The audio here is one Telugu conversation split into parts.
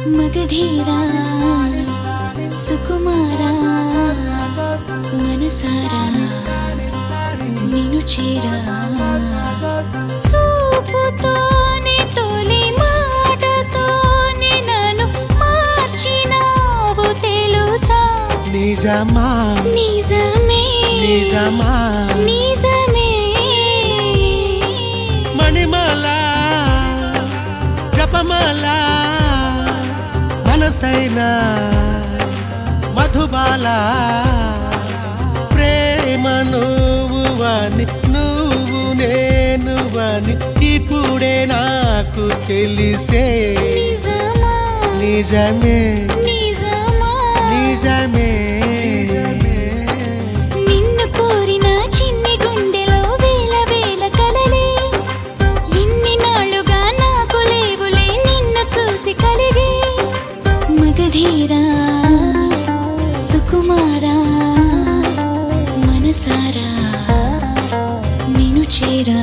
మగధీరా సుకుమారా మనసారా నిను చేరా చూపుతోనే తొలి మాటతోనే నన్ను మార్చినావు తెలుసా నిజమా నిజమే నిజమా నిజమే మణిమాల జపమాల మనసైన మధుబాల ప్రేమ నువ్వువని నువ్వు నేనువని ఇప్పుడే నాకు తెలిసే నిజమా నిజమే నిజమా నిజమే నిన్ను కోరిన చిన్ని గుండెలో వేల వేల కలలే ఇన్ని నాళ్ళుగా నాకు లేవులే నిన్ను చూసి కలిగే మగధీరా సుకుమారా మనసారా నేను చేరా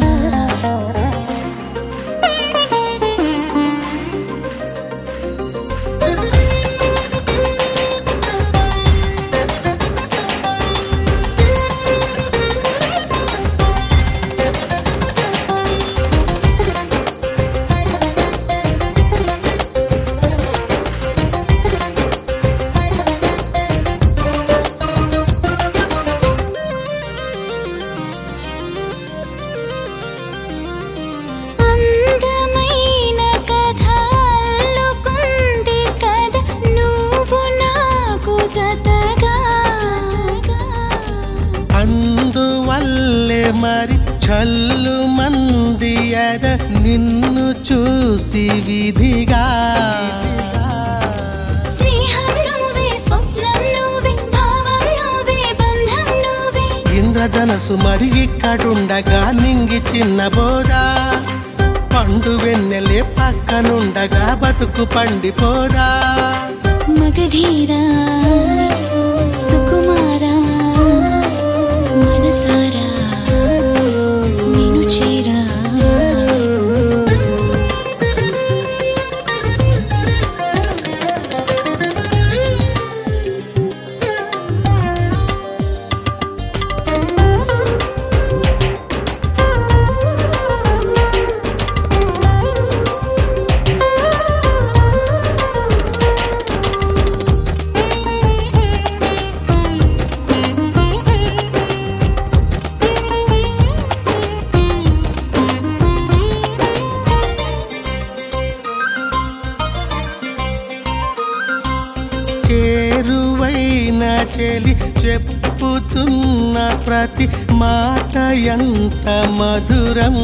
అందమైన కథ అల్లుకుంది కథ నువ్వు నాకు జతగా అందువల్లే మరి చల్లు మంది అద నిన్ను చూసి విధిగా స్నేహం నువ్వే స్వప్నం నువ్వే భావం నువ్వే బంధం నువ్వే ఇంద్రధనసు మరి ఇక్కడుండగా నింగి చిన్న బోదా పండు వెన్నెలే పక్కనుండగా బతుకు పండిపోదా మగధీరా సుకుమారా మనసారా నేను చేరా చేరువైన చెలి చెప్పుతున్న ప్రతి మాట ఎంత మధురం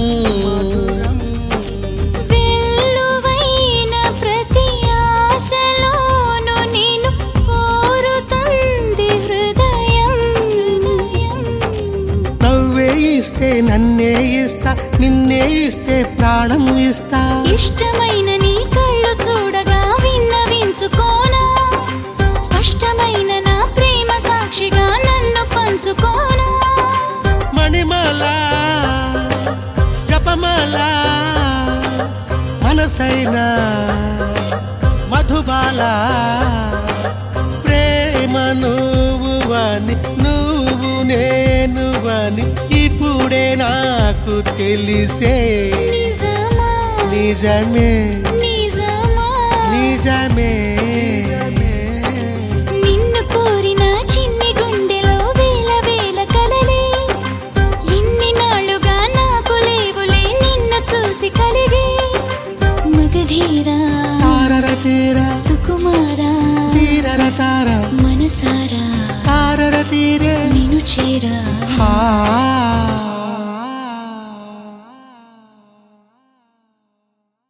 వెల్లువైన ప్రతి ఆశలోను నేను కోరుతుంది హృదయం నవ్వే ఇస్తే నన్నే ఇస్తా నిన్నే ఇస్తే ప్రాణం ఇస్తా ఇష్టమైన నీ కళ్ళు చూడగా విన్నవించుకోనా స్పష్టమైన నా ప్రేమ సాక్షిగా నన్ను పంచుకోనా మణిమాల జపమాల మనసైన మధుబాల ప్రేమ నువ్వువని నువ్వు నేనువని ఇప్పుడే నాకు తెలిసే నిజమా నిజమే నిజమా నిజమే నిన్ను కోరిన చిన్ని గుండెలో వేల వేల కలలే ఇన్ని నాళ్ళుగా నాకు లేవులే నిన్ను చూసి కలిగే మగధీరా తారర తీర సుకుమారా తీరర తార మనసారా తారర తీరే నేను చేరా హా